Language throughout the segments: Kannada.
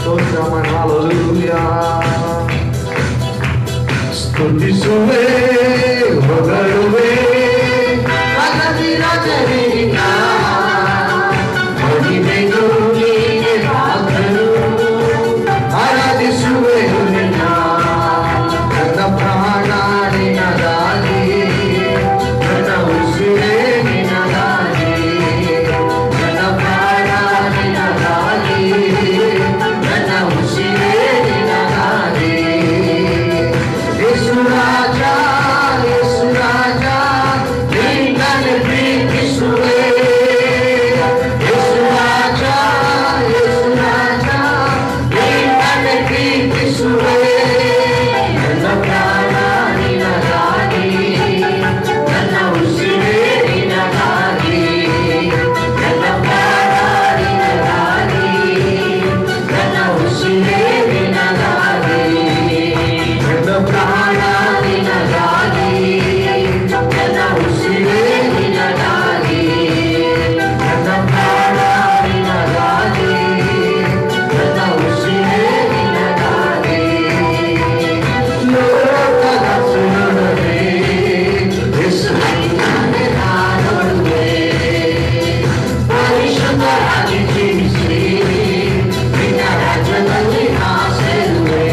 ಸ್ತೋತ್ರ hallelujah ಸ್ತುತಿಸುವೆ ಹೊಗಳುವೆ ರಾಜನಿನ್ನ ಮಹಿಮೆಗೂ ನೀನೆ ಪಾತ್ರನು ಆರಾಧಿಸುವೆ ನಿನ್ನ ನನ್ನ ಪ್ರಾಣ ನಿನಗಾಗಿ ನನ್ನ ಉಸಿರೇ ನಿನಗಾಗಿ ನನ್ನ ಪ್ರಾಣ ನಿನಗಾಗಿ ನನ್ನ ಉಸಿರೇ ನಿನಗಾಗಿ ಯೇಸು ರಾಜ ಯೇಸು ರಾಜ ನಿನ್ನನ್ನು ಪ್ರೀತಿಸುವೆ ಯೇಸು ರಾಜ ಯೇಸು ರಾಜ ನಿನ್ನನ್ನು ಪ್ರೀತಿಸುವೆ ನನ್ನ ಪ್ರಾಣ ನಿನಗಾಗಿ ನನ್ನ ಉಸಿರೇ ನಿನಗಾಗಿ ನನ್ನ ಪ್ರಾಣ ನಿನಗಾಗಿ ನನ್ನ ಉಸಿರೇ ನಿನಗಾಗಿ ನನ್ನ ಪ್ರಾಣ ನಿನಗಾಗಿ ನನ್ನ ಉಸಿರೇ ನಿನಗಾಗಿ ನನ್ನ ಪ್ರಾಣ ನಿನಗಾಗಿ ನನ್ನ ಉಸಿರೇ ನಿನಗಾಗಿ ಲೋಕದ ಸುರರೇ ಹೆಸರಿನಲ್ಲಿ ನಾನೊಡುವೆ ಪರಿಶುದ್ಧರಾಗಿ ಜೀವಿಸಿ ನಿನ್ನ ರಾಜ್ಯದಲ್ಲಿ ಆಸೆರುವೆ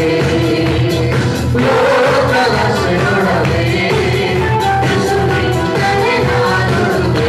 ಲೋಕದ ಸುರರೇ ಹೆಸರಿನಲ್ಲಿ ನಾನೊಡುವೆ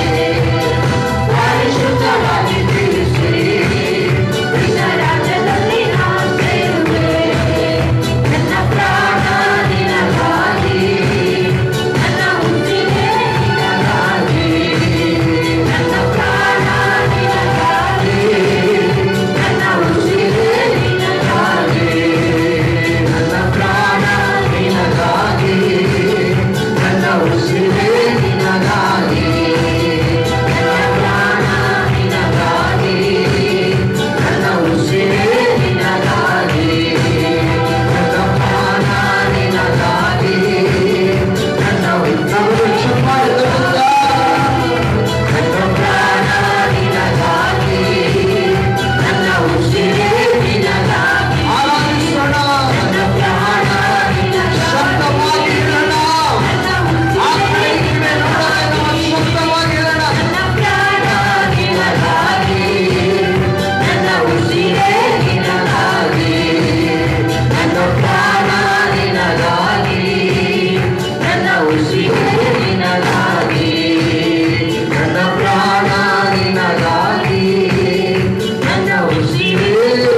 ಪರಿಶುದ್ಧರಾಗಿ ಜೀವಿಸಿ ನಿನ್ನ ರಾಜ್ಯದಲ್ಲಿ ಆಸೆರುವೆ ನನ್ನ ಪ್ರಾಣ ನಿನಗಾಗಿ ನನ್ನ ಉಸಿರೇ ನಿನಗಾಗಿ ನನ್ನ ಪ್ರಾಣ ನಿನಗಾಗಿ ನನ್ನ ಉಸಿರೇ ನಿನಗಾಗಿ ನನ್ನ ಪ್ರಾಣ ನಿನಗಾಗಿ ನನ್ನ ಉಸಿರೇ ನಿನಗಾಗಿ ನನ್ನ ಪ್ರಾಣ ನಿನಗಾಗಿ ನನ್ನ ಉಸಿರೇ ನಿನಗಾಗಿ ನನ್ನ ಪ್ರಾಣ ನಿನಗಾಗಿ ನನ್ನ ಉತ್ತಮ ಚಪ್ಪಾಳೆ ನನ್ನ ಪ್ರಾಣ ನಿನಗಾಗಿ ನನ್ನ ಉಸಿರೇ ನಿನಗಾಗಿ ಆರಾಧಿಸೋಣ ನನ್ನ ಪ್ರಾಣ ಶಬ್ದವಾಗಿ ಇರೋಣ ಆತ್ಮೀಯತೆ ನೋಡೋಣ ಶಬ್ದವಾಗಿ ಇರೋಣ ನನ್ನ ಪ್ರಾಣ ನಿನಗಾಗಿ ನನ್ನ ಉಸಿರೇ ನಿನಗಾಗಿ ನನ್ನ ಪ್ರಾಣ ನಿನಗಾಗಿ ನನ್ನ ಉಸಿರೇ ನಿನಗಾಗಿ ನನ್ನ ಪ್ರಾಣ ನಿನಗಾಗಿ ನನ್ನ ಉಸಿರೇ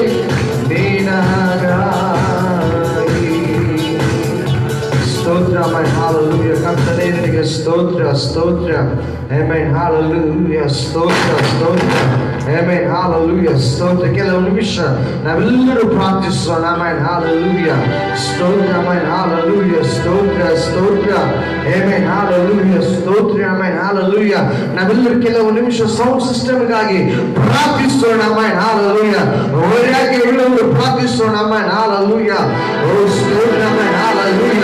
ನಿನಗಾಗಿ ಸ್ತೋತ್ರ ಮೈ ಹಾಲೆಲೂಯ ಕರ್ತನೇ ನಿನಗೆ ಸ್ತೋತ್ರ ಸ್ತೋತ್ರ ಆಮೆನ್ ಹಾಲೆಲೂಯ ಸ್ತೋತ್ರ ಸ್ತೋತ್ರ ಆಮೆನ್ ಹಾಲೆಲೂಯ ಸ್ತೋತ್ರ ಕೆಲವು ನಿಮಿಷ ನಾವೆಲ್ಲರೂ ಪ್ರಾರ್ಥಿಸೋಣ ಆಮೆನ್ ಹಾಲೆಲೂಯ ಸ್ತೋತ್ರ ಆಮೆನ್ ಹಾಲೆಲೂಯ ಸ್ತೋತ್ರ ಸ್ತೋತ್ರ ಆಮೆನ್ ಹಾಲೆಲೂಯ ಸ್ತೋತ್ರ ಆಮೆನ್ ಹಾಲೆಲೂಯ ನಾವೆಲ್ಲರೂ ಕೆಲವು ನಿಮಿಷ ಸೌಂಡ್ ಸಿಸ್ಟಮ್ಗಾಗಿ ಪ್ರಾರ್ಥಿಸೋಣ ಆಮೆನ್ ಹಾಲೆಲೂಯ ಹೊರಗೆ ಎಲ್ಲರೂ ಪ್ರಾರ್ಥಿಸೋಣ ಆಮೆನ್ ಹಾಲೆಲೂಯ ಓ ಸ್ತೋತ್ರ ಆಮೆನ್ ಹಾಲೆಲೂಯ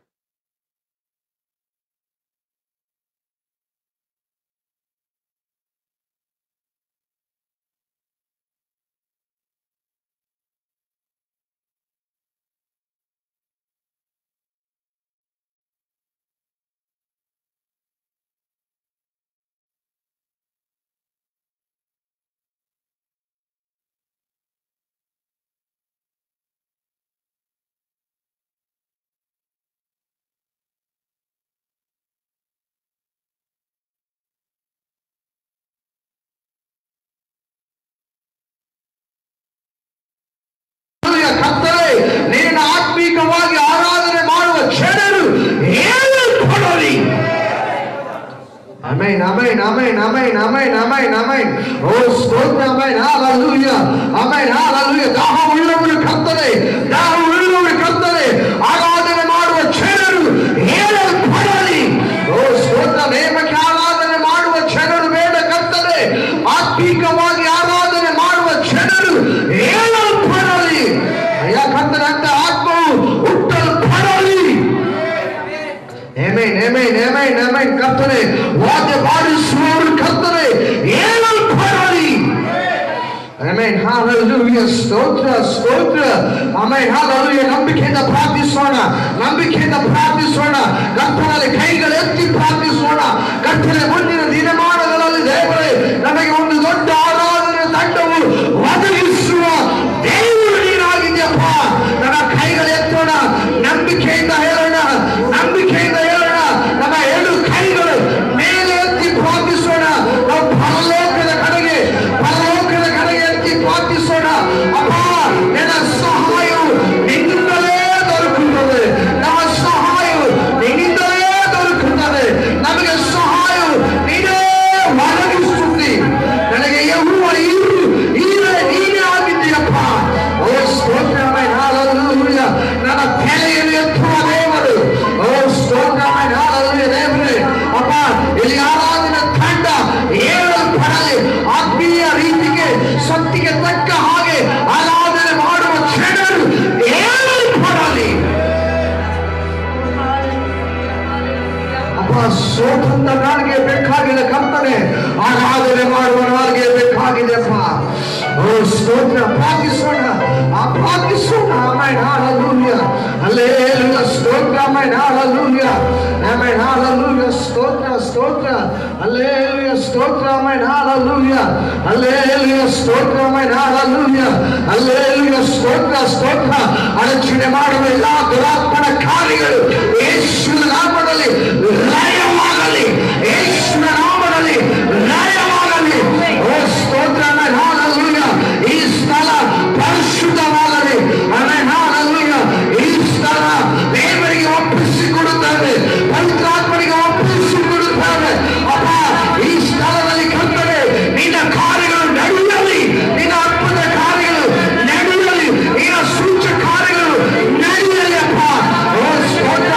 ಹಲ್ಲೆಲೂಯ, ಕರ್ತನೇ ನಿನ್ನ ಆತ್ಮೀಕವಾಗಿ ಆರಾಧನೆ ಮಾಡುವ ಜನರು ಏನು ಕೊಡಲಿ Amen, amen, amen, amen, amen, amen, amen. ಓ ಸ್ತೋತ್ರ amen, hallelujah, amen, hallelujah. ದಾಹವುಳ್ಳವರು ಕರ್ತನೆ ದಾಹವುಳ್ಳವರು ಕರ್ತನೆ ಆರಾಧನೆ ಮಾಡುವ ಜನರು ಏನು ಕೊಡಲಿ ಓ ಸ್ತೋತ್ರ ನೇಮಕ್ಕೆ ಆರಾಧನೆ ಮಾಡುವ ಜನರು ಬೇಡ ಕರ್ತನೆ ಆತ್ಮೀಕವಾಗಿ ಆರಾಧನೆ ಮಾಡುವ ಜನರು ಏನು ಕೊಡಲಿ ಅಯ್ಯ ಕರ್ತನೆ ಅಂತ ಆತ್ಮವು ಹುಟ್ಟಲು ಕೊಡಲಿ Amen, amen, amen, amen. ಕರ್ತನೆ ವಾದ್ಯ ಬಾರಿಸುವವರು ಕರ್ತನೆ ಏನು ಕೊಡಲಿ Amen. Hallelujah. ಸ್ತೋತ್ರ ಸ್ತೋತ್ರ ಸ್ತೋತ್ರ ಆಮೇಲೆ ಹಾಲೆಲೂಯ ನಂಬಿಕೆಯಿಂದ ಪ್ರಾರ್ಥಿಸೋಣ ನಂಬಿಕೆಯಿಂದ ಪ್ರಾರ್ಥಿಸೋಣ ಕರ್ತನಲ್ಲಿ ಕೈಗಳೆತ್ತಿ ಪ್ರಾರ್ಥಿಸೋಣ ಕರ್ತನ ಮುಂದಿನ ದಿನಮಾನಗಳಲ್ಲಿ ದೇವರೇ ನಮಗೆ ಒಂದು ದೊಡ್ಡ ಆರಾಧನೆ ತಂಡವು ಒದಗಿಸುವ ದೇವರು ನೀನಾಗಿದ್ಯಪ್ಪ ನನ್ನ ಕೈಗಳೆತ್ತೋಣ ನಂಬಿಕೆಯಿಂದ ಹೇಳೋಣ ನಂಬಿಕೆಯಿಂದ ಹೇಳೋಣ ನಮ್ಮ ಎರಡು ಕೈಗಳು ಮೇಲೆ ಎತ್ತಿ ಪ್ರಾರ್ಥಿಸೋಣ ನಾವು ಪರಲೋಕದ ಕಡೆಗೆ ಪರಲೋಕದ ಕಡೆಗೆ ಎತ್ತಿ ಪ್ರಾರ್ಥಿಸೋಣ ಅಪ್ಪ ನನ್ನ ಸಹಾಯವು ನಿನ್ನಿಂದಲೇ ದೊರಕುತ್ತದೆ ನಮ್ಮ ಸಹಾಯವು ನಿನ್ನಿಂದಲೇ ದೊರಕುತ್ತದೆ ನಮಗೆ ಸಹಾಯವು ನೀನೇ ಒದಗಿಸುತ್ತಿ ನನಗೆ ಯಹುವ ಇರು ಈರೇ ನೀನೇ ಆಗಿದ್ದೀಯಪ್ಪ ಓ ಸ್ತೋತ್ರಮಯ ಹಾಲೆಲೂಯ ನನ್ನ ತಲೆಯನ್ನು ಎತ್ತುವ ದೇವರು ಓ ಸ್ತೋತ್ರಮಯ ಹಾಲೆಲೂಯ ದೇವರೇ ಅಪ್ಪ ಇಲ್ಲಿ ಆರಾಧನೆ ತಂಡ ಏಳಲ್ಪಡಲಿ ಆತ್ಮೀಯ ರೀತಿಗೆ ಸತ್ತಿಗೆ ತಕ್ಕ ಹಾಗೆ ಆರಾಧನೆ ಮಾಡುವ ಜನರು ಏಳಲ್ಪಡಲಿ ಅಪ್ಪ ಸೋತಂತ ನಾಳಿಗೆ ಬೇಕಾಗಿದೆ ಕರ್ತನೆ ಆರಾಧನೆ ಮಾಡುವ ನಾಳಿಗೆ ಬೇಕಾಗಿದೆ ಅಪ್ಪ ಓ ಸ್ತೋತ್ರ ಪ್ರಾರ್ಥಿಸೋಣ ಆ ಪ್ರಾರ್ಥಿಸೋಣ ಆಮೇಲೆ ಹಾಲೂಲ್ಯ ಅಲ್ಲೇಲುಯ ಸ್ತೋತ್ರ ಆಮೇಲೆ ಹಾಲೂಲ್ಯ ಆಮೇಲೆ ಹಾಲೂಲ್ಯ ಸ್ತೋತ್ರ ಸ್ತೋತ್ರ ಅಲ್ಲೇಲುಯ ಸ್ತೋತ್ರ ಆಮೇಲೆ ಹಾಲೂಲ್ಯ ಅಲ್ಲೇಲುಯ ಸ್ತೋತ್ರ ಆಮೇಲೆ ಹಾಲೂಲ್ಯ ಅಲ್ಲೇಲುಯ ಸ್ತೋತ್ರ ಸ್ತೋತ್ರ ಅಡಚಣೆ ಮಾಡುವ ಎಲ್ಲಾ ದುರಾತ್ಮನ ಕಾರ್ಯಗಳು ಯೇಸುವಿನ ನಾಮದಲ್ಲಿ ಲಯವಾಗಲಿ ಯೇಸುವಿನ ನಾಮದಲ್ಲಿ ಲಯವಾಗಲಿ ಓ ಸ್ತೋತ್ರ ಆಮೇಲೆ ಹಾಲೂಲ್ಯ ಈ ಸ್ಥಳ ಪರಿಶುದ್ಧವಾಗಲಿ ಆಮೇಲೆ ಹಾಲೂಲ್ಯ ಈ ಸ್ಥಳ ದೇವರಿಗೆ ಒಪ್ಪಿಸಿಕೊಡುತ್ತೇವೆ ಪವಿತ್ರಾತ್ಮನಿಗೆ ಒಪ್ಪಿಸಿಕೊಡುತ್ತೇವೆ ಅಪ್ಪ ಈ ಸ್ಥಳದಲ್ಲಿ ಕರ್ತನೆ ನಿನ್ನ ಕಾರ್ಯಗಳು ನಡೆಯಲಿ ನಿನ್ನ ಅದ್ಭುತ ಕಾರ್ಯಗಳು ನಡೆಯಲಿ ನಿನ್ನ ಸೂಚ ಕಾರ್ಯಗಳು ನಡೆಯಲಿ ಅಪ್ಪ ಓ ಸ್ತೋತ್ರ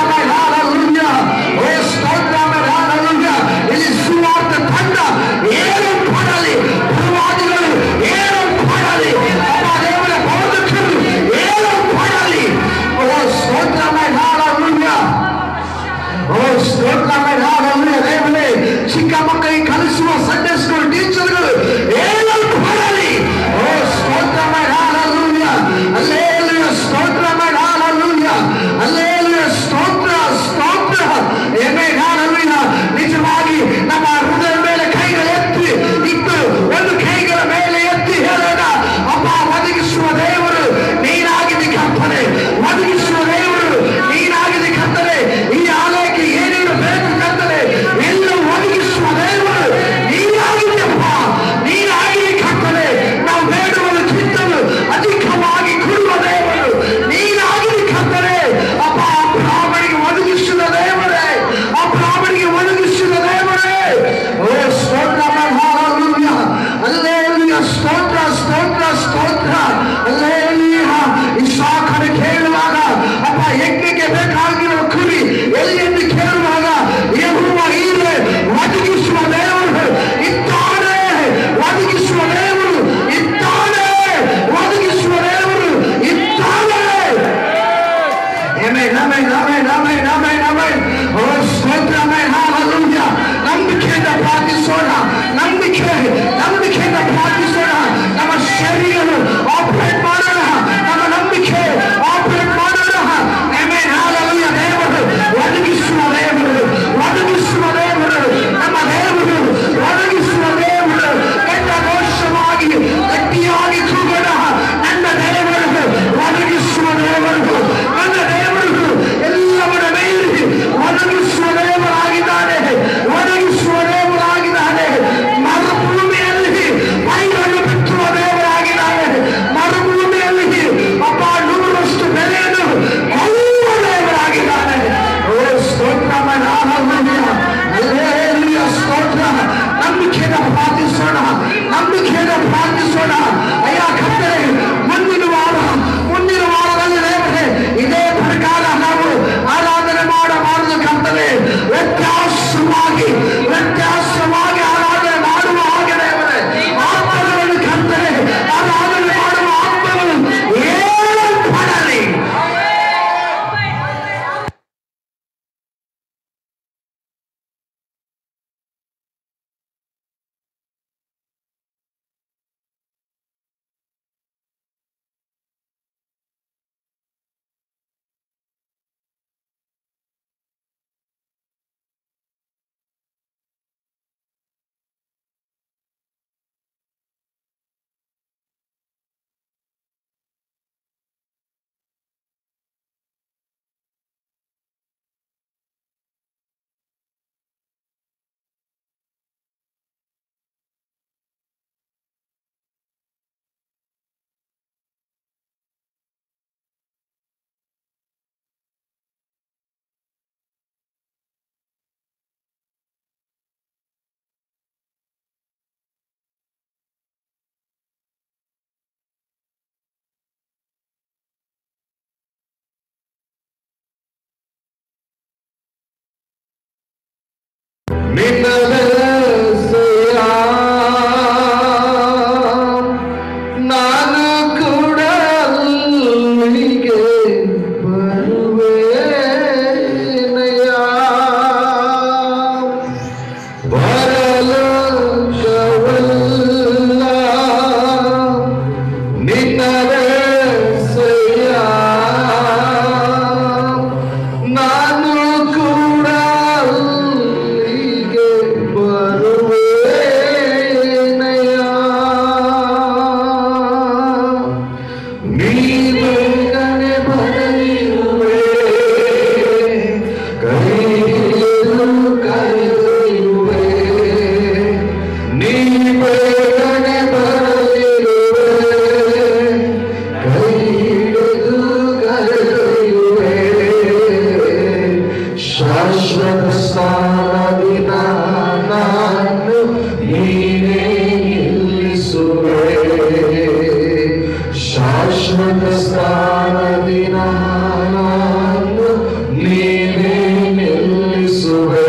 ಸ್ಥಾನದಿ ನಾನು ನೀನೇ ನಿಲ್ಲಿಸುವೆ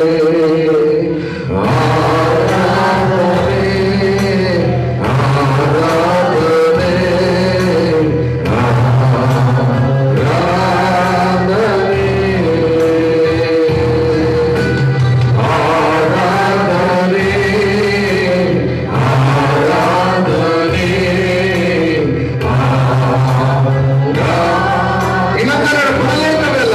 ಆರಾಧನೆ ಆರಾಧನೆ ಆರಾಧನೆ ಆರಾಧನೆ ಆರಾಧನೆ ಇನ್ನ ಕನ್ನಡ ಪುನಲೇಖವೆಲ್ಲ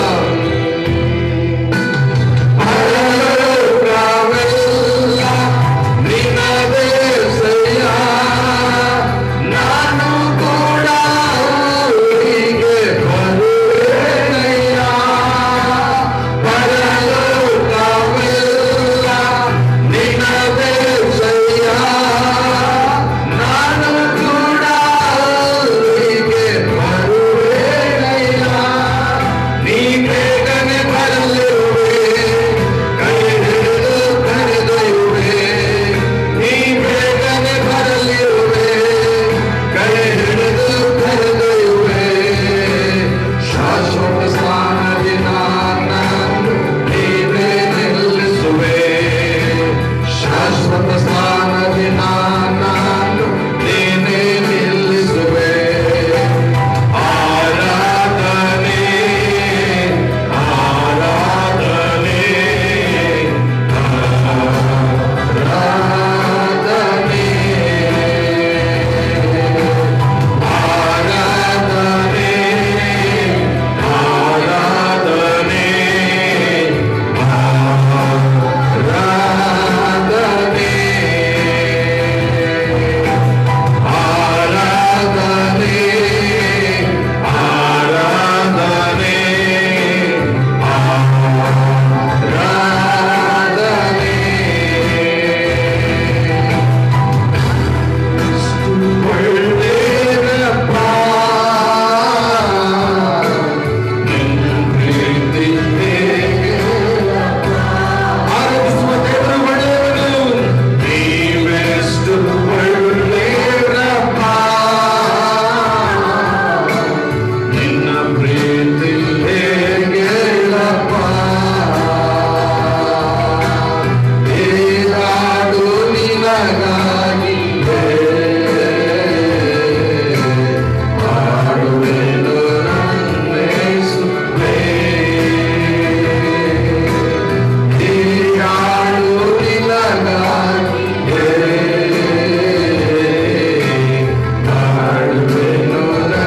ಪರಲೋಕವೆಲ್ಲ ನಿನ್ನದೇ ಸಯ್ಯ ನಾನು ಕೂಡ ಊರಿಗೆ ಬರುವೆನಯ್ಯ ಪರಲೋಕವೆಲ್ಲ ನಿನ್ನದೇ ಸಯ್ಯ ನಾನು ಕೂಡ ಊರಿಗೆ ಬರುವೆನಯ್ಯ ನೀ ಬೇಗನೆ ಬರಲಿರುವೆ ಕೈ ಹಿಡಿದು ಕರೆದೊಯ್ಯುವೆ ನೀ ಬೇಗನೆ ಬರಲಿರುವೆ ಕೈ ಹಿಡಿದು ಕರೆದೊಯ್ಯುವೆ ಶಾಶ್ವತ ಸ್ಥಾನದಿ ನಾನು ನೀವೇ ನಿಲ್ಲಿಸುವೆ ಶಾಶ್ವತ ಸ್ಥಾನದಿ ನಾನು ನೀನೇ ನಿಲ್ಲಿಸುವೆ ಆರಾಧನೆ ಆರಾಧನೆ ಆರಾಧನೆ ಆರಾಧನೆ ಆರಾಧನೆ ಆರಾಧನೆ ಆರಾಧನೆ ಆರಾಧನೆ ಒಳ್ಳೆಯದಪ್ಪ ನಿನ್ನ ಪ್ರೀತಿ ಹೇಗೆಯಪ್ಪ ಆರಾಧಿಸುವ ದೇವರು ಒಳ್ಳೆಯವನು ನೀವೆಷ್ಟು ಒಳ್ಳೆಯವರಪ್ಪ ನಿನ್ನ ಪ್ರೀತಿ ಹೇಗೆಯಪ್ಪ ಏನಾಡು ನಿನಗಾಗಿ ಹಾಡುವೆನು ನನ್ನೇಸುವೆ ಹಾಡು ನಿನಗಾಗಿ ಹಾಡುವೆನು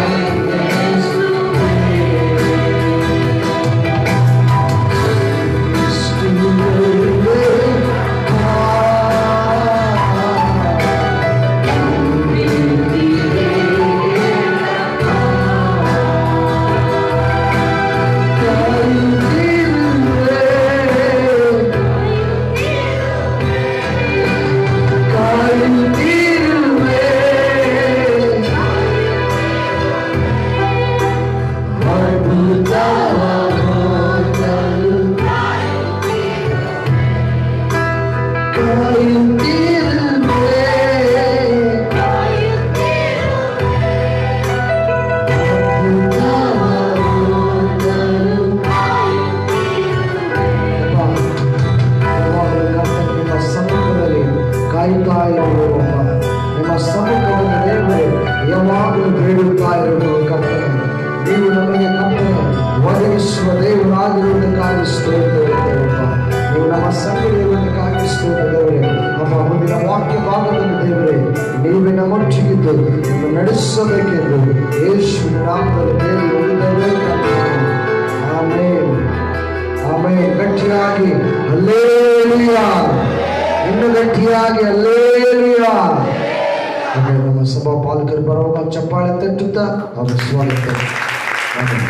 ನಿಮ್ಮ ಸಮ್ಮುಖದಲ್ಲಿ ಕಾಯುತ್ತಾ ಇರುವಪ್ಪ ನಿಮ್ಮ ಸಮ್ಮುಖದಲ್ಲಿ ದೇವರೇ ಯಾವಾಗಲೂ ಬೇಡುತ್ತಾ ಇರುವುದು ಕರ್ತನೆ ನೀವು ನಮಗೆ ಕರ್ತನೆ ಒದಗಿಸುವ ದೇವರಾಗಿರುವುದಕ್ಕಾಗಿ ಸ್ತೋತ್ರಪ್ಪ ನೀವು ನಮ್ಮ ಸಂಗಡಿರುವುದಕ್ಕಾಗಿ ಸ್ತೋತ್ರ ದೇವರೇ ಅಪ್ಪ ಮುಂದಿನ ವಾಕ್ಯ ಭಾಗದಲ್ಲಿ ದೇವರೇ ನೀವೇ ನಮ್ಮೊಟ್ಟಿಗಿದ್ದು ನಿಮ್ಮ ನಡೆಸಬೇಕೆಂದು ಯೇಸು ನಾಮದಲ್ಲಿ ದೇವರು ಉಳಿದವೇ ಆಮೇಲೆ ಆಮೇಲೆ ಗಟ್ಟಿಯಾಗಿ ಅಲ್ಲೇಲುಯಾ ಇನ್ನು ಗಟ್ಟಿಯಾಗಿ ಅಲ್ಲೇಲುಯಾ ಆಮೇಲೆ ನಮ್ಮ ಸಭಾ ಪಾಲಕರು ಬರುವಾಗ ಚಪ್ಪಾಳೆ ತಟ್ಟುತ್ತಾ ಅವರ ಸ್ವಾಗತ ಆಮೆನ್.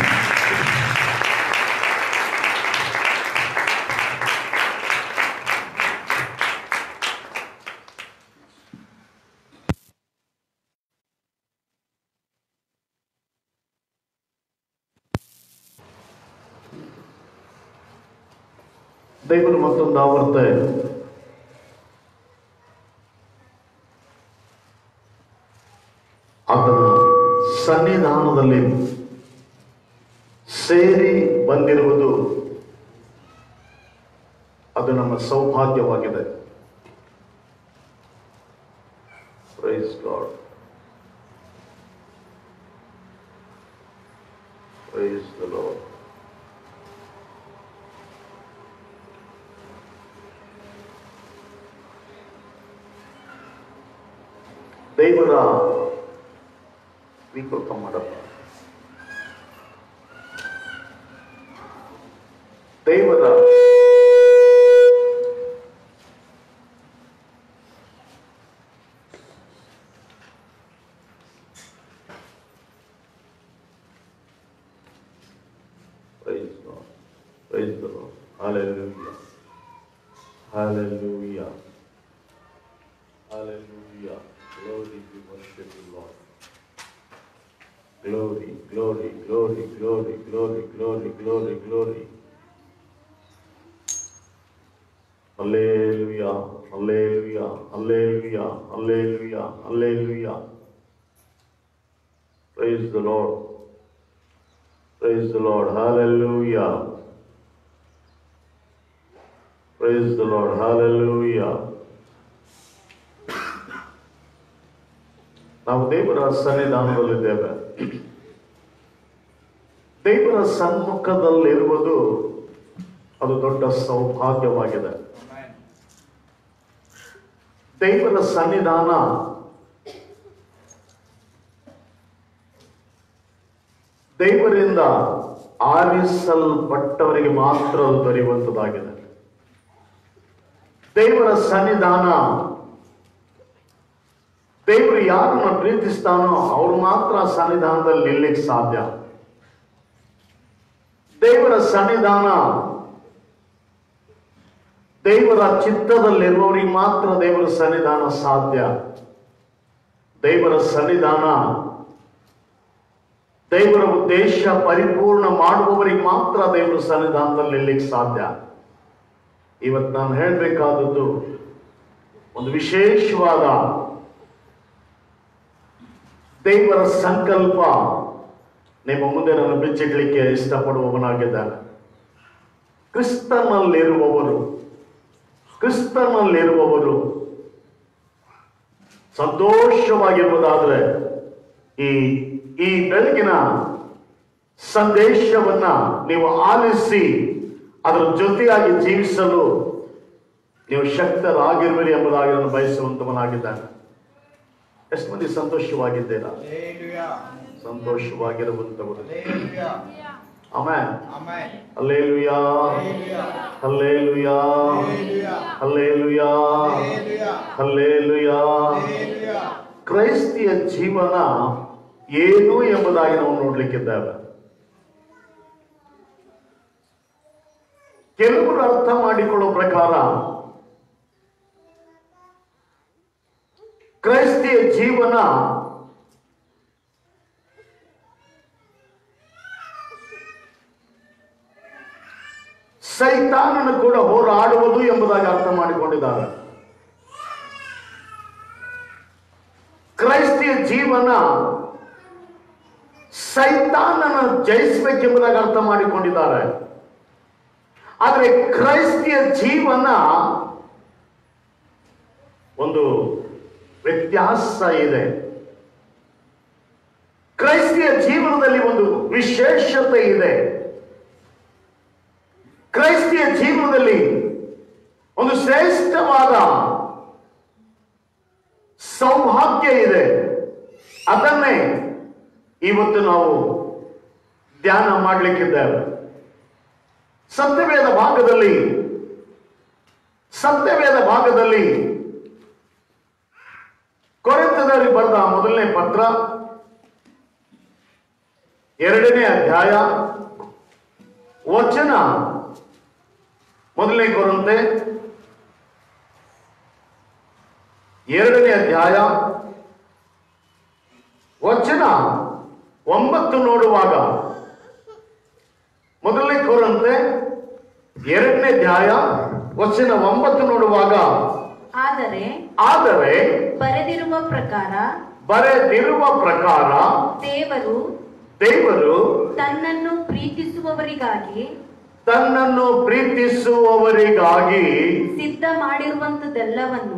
ದೇವರು ಮತ್ತೊಂದು ಆವರ್ತ ಆತನ ಸನ್ನಿಧಾನದಲ್ಲಿ ಸೇರಿ ಬಂದಿರುವುದು ಅದು ನಮ್ಮ ಸೌಭಾಗ್ಯವಾಗಿದೆ praise God praise the Lord ದೇವರ ವಿಕೃತ ಮಾಡಲ್ಲ ದೇವರ Praise God. Praise the Lord. Hallelujah. Hallelujah. Hallelujah. Glory we worship you, Lord. Glory, glory, glory, glory, glory, glory, glory, glory. Hallelujah, hallelujah, hallelujah, hallelujah, hallelujah. Praise the Lord. Praise the Lord. Hallelujah. Praise the Lord. Hallelujah. ನಾವು ದೇವರ ಸನ್ನಿಧಾನದಲ್ಲಿದ್ದೇವೆ ದೇವರ ಸನ್ಮುಖದಲ್ಲಿರುವುದು ಅದು ದೊಡ್ಡ ಸೌಭಾಗ್ಯವಾಗಿದೆ ದೇವರ ಸನ್ನಿಧಾನ ದೇವರಿಂದ ಆರಿಸಲ್ಪಟ್ಟವರಿಗೆ ಮಾತ್ರ ಅದು ದೊರೆಯುವಂಥದ್ದಾಗಿದೆ ದೇವರ ಸನ್ನಿಧಾನ ದೇವರು ಯಾರನ್ನ ಪ್ರೀತಿಸ್ತಾನೋ ಅವ್ರು ಮಾತ್ರ ಆ ಸನ್ನಿಧಾನದಲ್ಲಿ ನಿಲ್ಲಕ್ಕೆ ಸಾಧ್ಯ ದೇವರ ಸನ್ನಿಧಾನ ದೇವರ ಚಿತ್ತದಲ್ಲಿರುವವರಿಗೆ ಮಾತ್ರ ದೇವರ ಸನ್ನಿಧಾನ ಸಾಧ್ಯ ದೇವರ ಸನ್ನಿಧಾನ ದೇವರ ಉದ್ದೇಶ ಪರಿಪೂರ್ಣ ಮಾಡುವವರಿಗೆ ಮಾತ್ರ ದೇವರ ಸನ್ನಿಧಾನದಲ್ಲಿ ನಿಲ್ಲಕ್ಕೆ ಸಾಧ್ಯ ಇವತ್ತು ನಾನು ಹೇಳಬೇಕಾದದ್ದು ಒಂದು ವಿಶೇಷವಾದ ದೇವರ ಸಂಕಲ್ಪ ನಿಮ್ಮ ಮುಂದೆ ನಾನು ಬಿಚ್ಚಿಡ್ಲಿಕ್ಕೆ ಇಷ್ಟಪಡುವವನಾಗಿದ್ದಾನೆ ಕ್ರಿಸ್ತನಲ್ಲಿರುವವರು ಕ್ರಿಸ್ತನಲ್ಲಿರುವವರು ಸಂತೋಷವಾಗಿರುವುದಾದ್ರೆ ಈ ಈ ಬೆಳಗಿನ ಸಂದೇಶವನ್ನ ನೀವು ಆಲಿಸಿ ಅದರ ಜೊತೆಯಾಗಿ ಜೀವಿಸಲು ನೀವು ಶಕ್ತರಾಗಿರುವಿರಿ ಎಂಬುದಾಗಿ ನಾನು ಬಯಸುವಂತವನಾಗಿದ್ದಾನೆ ಎಷ್ಟು ಮಂದಿ ಸಂತೋಷವಾಗಿದ್ದೀರಾ Hallelujah. ಸಂತೋಷವಾಗಿರುವಂತವರು Hallelujah. ಆಮೇಲೆ Amen. ಅಲ್ಲೇಲುಯಾ Hallelujah. Hallelujah Hallelujah. Hallelujah Hallelujah. Hallelujah Hallelujah. ಕ್ರೈಸ್ತಿಯ ಜೀವನ ಏನು ಎಂಬುದಾಗಿ ನಾವು ನೋಡ್ಲಿಕ್ಕಿದ್ದೇವೆ ಕೆಲವರು ಅರ್ಥ ಮಾಡಿಕೊಳ್ಳೋ ಪ್ರಕಾರ ಕ್ರೈಸ್ತಿಯ ಜೀವನ ಸೈತಾನನು ಕೂಡ ಹೋರಾಡುವುದು ಎಂಬುದಾಗಿ ಅರ್ಥ ಮಾಡಿಕೊಂಡಿದ್ದಾರೆ ಕ್ರೈಸ್ತಿಯ ಜೀವನ ಸೈತಾನನ ಜಯಿಸಬೇಕೆಂಬುದಾಗಿ ಅರ್ಥ ಮಾಡಿಕೊಂಡಿದ್ದಾರೆ ಆದರೆ ಕ್ರೈಸ್ತಿಯ ಜೀವನ ಒಂದು ವ್ಯತ್ಯಾಸ ಇದೆ ಕ್ರೈಸ್ತಿಯ ಜೀವನದಲ್ಲಿ ಒಂದು ವಿಶೇಷತೆ ಇದೆ ಕ್ರೈಸ್ತಿಯ ಜೀವನದಲ್ಲಿ ಒಂದು ಶ್ರೇಷ್ಠವಾದ ಸೌಭಾಗ್ಯ ಇದೆ ಅದನ್ನೇ ಇವತ್ತು ನಾವು ಧ್ಯಾನ ಮಾಡಲಿಕ್ಕಿದ್ದೇವೆ ಸತ್ಯವೇದ ಭಾಗದಲ್ಲಿ ಸತ್ಯವೇದ ಭಾಗದಲ್ಲಿ ಕೊರೆತದವರಿಗೆ ಬರೆದ ಮೊದಲನೇ ಪತ್ರ ಎರಡನೇ ಅಧ್ಯಾಯ ವಚನ ಮೊದಲನೇ ಕೊರಂತೆ ಎರಡನೇ ಅಧ್ಯಾಯ ವಚನ ಒಂಬತ್ತು ನೋಡುವಾಗ ಮೊದಲನೇ ಕೊರಂತೆ ಎರಡನೇ ಅಧ್ಯಾಯ ವಚನ ಒಂಬತ್ತು ನೋಡುವಾಗ ಆದರೆ ಆದರೆ ಬರೆದಿರುವ ಪ್ರಕಾರ ಬರೆದಿರುವ ಪ್ರಕಾರ ದೇವರು ದೇವರು ತನ್ನನ್ನು ಪ್ರೀತಿಸುವವರಿಗಾಗಿ ತನ್ನನ್ನು ಪ್ರೀತಿಸುವವರಿಗಾಗಿ ಸಿದ್ಧ ಮಾಡಿರುವಂತದೆಲ್ಲವನ್ನು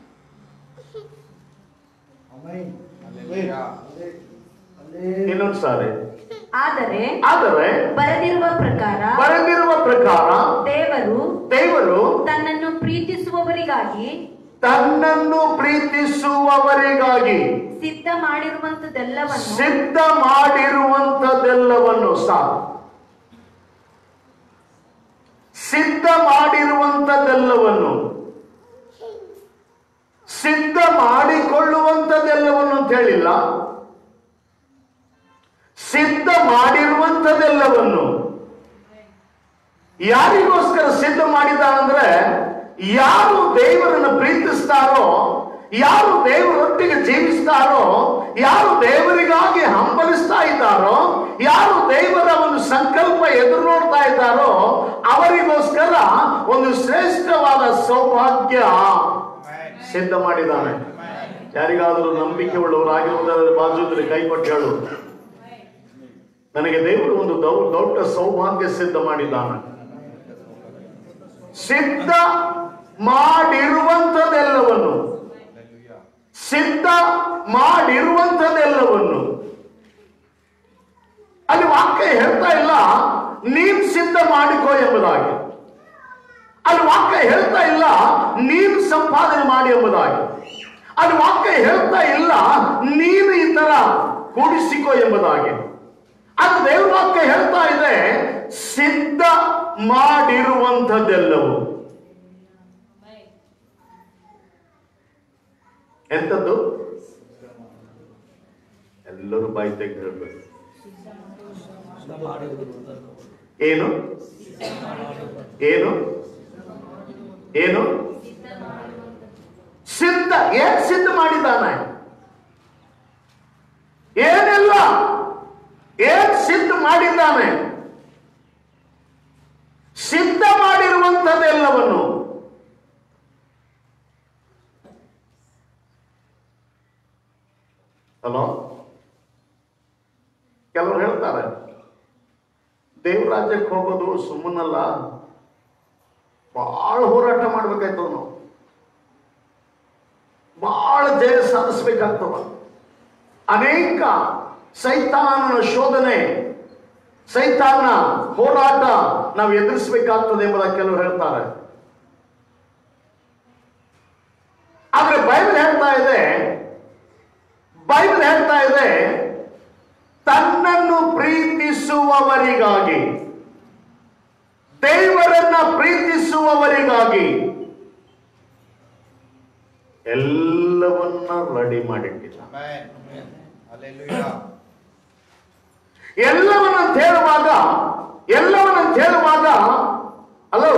Hallelujah. ಇನ್ನೊಂದು ಸಾರಿ ಆದರೆ ಆದರೆ ಬರೆದಿರುವ ಪ್ರಕಾರ ಬರೆದಿರುವ ಪ್ರಕಾರ ದೇವರು ದೇವರು ತನ್ನನ್ನು ಪ್ರೀತಿಸುವವರಿಗಾಗಿ ತನ್ನನ್ನು ಪ್ರೀತಿಸುವವರಿಗಾಗಿ ಸಿದ್ಧ ಮಾಡಿರುವಂತದೆಲ್ಲವನ್ನು ಸಿದ್ಧ ಮಾಡಿರುವಂತದೆಲ್ಲವನ್ನು ಸಾಕು ಸಿದ್ಧ ಮಾಡಿರುವಂತದೆಲ್ಲವನ್ನು ಸಿದ್ಧ ಮಾಡಿಕೊಳ್ಳುವಂತದೆಲ್ಲವನ್ನು ಅಂತ ಹೇಳಿಲ್ಲ ಸಿದ್ಧ ಮಾಡಿರುವಂತದೆಲ್ಲವನ್ನು ಯಾರಿಗೋಸ್ಕರ ಸಿದ್ಧ ಮಾಡಿದ್ದಾನಂದ್ರೆ ಯಾರು ದೇವರನ್ನು ಪ್ರೀತಿಸ್ತಾರೋ ಯಾರು ದೇವರೊಟ್ಟಿಗೆ ಜೀವಿಸ್ತಾರೋ ಯಾರು ದೇವರಿಗಾಗಿ ಹಂಬಲಿಸ್ತಾ ಇದ್ದಾರೋ ಯಾರು ದೇವರ ಒಂದು ಸಂಕಲ್ಪ ಎದುರು ನೋಡ್ತಾ ಇದ್ದಾರೋ ಅವರಿಗೋಸ್ಕರ ಒಂದು ಶ್ರೇಷ್ಠವಾದ ಸೌಭಾಗ್ಯ ಸಿದ್ಧ ಮಾಡಿದ್ದಾನೆ ಯಾರಿಗಾದರೂ ನಂಬಿಕೆ ಉಳ್ಳವರಾಗಿರುವುದರಲ್ಲಿ ಬಾಜುದಲ್ಲಿ ಕೈಕೊಟ್ಟು ಹೇಳು ನನಗೆ ದೇವರು ಒಂದು ದೌ- ದೊಡ್ಡ ಸೌಭಾಗ್ಯ ಸಿದ್ಧ ಮಾಡಿದ್ದಾನೆ ಸಿದ್ಧ ಮಾಡಿರುವಂತದೆಲ್ಲವನ್ನು Hallelujah. ಸಿದ್ಧ ಮಾಡಿರುವಂತದೆಲ್ಲವನ್ನು ಅಲ್ಲಿ ವಾಕ್ಯ ಹೇಳ್ತಾ ಇಲ್ಲ ನೀನ್ ಸಿದ್ಧ ಮಾಡಿಕೋ ಎಂಬುದಾಗಿ ಅಲ್ಲಿ ವಾಕ್ಯ ಹೇಳ್ತಾ ಇಲ್ಲ ನೀನು ಸಂಪಾದನೆ ಮಾಡಿ ಎಂಬುದಾಗಿ ಅಲ್ಲಿ ವಾಕ್ಯ ಹೇಳ್ತಾ ಇಲ್ಲ ನೀನು ಈ ತರ ಕೂಡಿಸಿಕೋ ಎಂಬುದಾಗಿ ಅದು ದೇವ್ರ ವಾಕ್ಯ ಹೇಳ್ತಾ ಇದೆ ಸಿದ್ಧ ಮಾಡಿರುವಂಥದ್ದೆಲ್ಲವೂ ಎಂಥದ್ದು ಎಲ್ಲರೂ ಬಾಯಿ ತೆಗೆದು ಹೇಳ್ಬೇಕು ಏನು ಏನು ಏನು ಸಿದ್ಧ ಏನ್ ಸಿದ್ಧ ಮಾಡಿದ್ದಾನೆ ಏನೆಲ್ಲ ಏನ್ ಸಿದ್ಧ ಮಾಡಿದ್ದಾನೆ ಸಿದ್ಧ ಮಾಡಿರುವಂಥದ್ದೆಲ್ಲವನ್ನು ಹಲೋ ಕೆಲವರು ಹೇಳ್ತಾರೆ ದೇವ್ರ ರಾಜ್ಯಕ್ಕೆ ಹೋಗೋದು ಸುಮ್ಮನಲ್ಲ ಬಹಳ ಹೋರಾಟ ಮಾಡ್ಬೇಕಾಯ್ತದ ನಾವು ಬಹಳ ಜಯ ಸಾಧಿಸ್ಬೇಕಾಗ್ತದ ಅನೇಕ ಸೈತಾನನ ಶೋಧನೆ ಸೈತಾನ ಹೋರಾಟ ನಾವು ಎದುರಿಸಬೇಕಾಗ್ತದೆ ಎಂಬುದಾಗಿ ಕೆಲವರು ಹೇಳ್ತಾರೆ ಆದ್ರೆ ಬೈಬಲ್ ಹೇಳ್ತಾ ಇದೆ ಬೈಬಲ್ ಹೇಳ್ತಾ ಇದೆ ತನ್ನನ್ನು ಪ್ರೀತಿಸುವವರಿಗಾಗಿ ದೇವರನ್ನ ಪ್ರೀತಿಸುವವರಿಗಾಗಿ ಎಲ್ಲವನ್ನ ರೆಡಿ ಮಾಡಿಟ್ಟಿಲ್ಲ Amen. Hallelujah. ಎಲ್ಲವನ್ನಂತ ಹೇಳುವಾಗ ಎಲ್ಲವನ್ನಂತ ಹೇಳುವಾಗ ಹಲೋ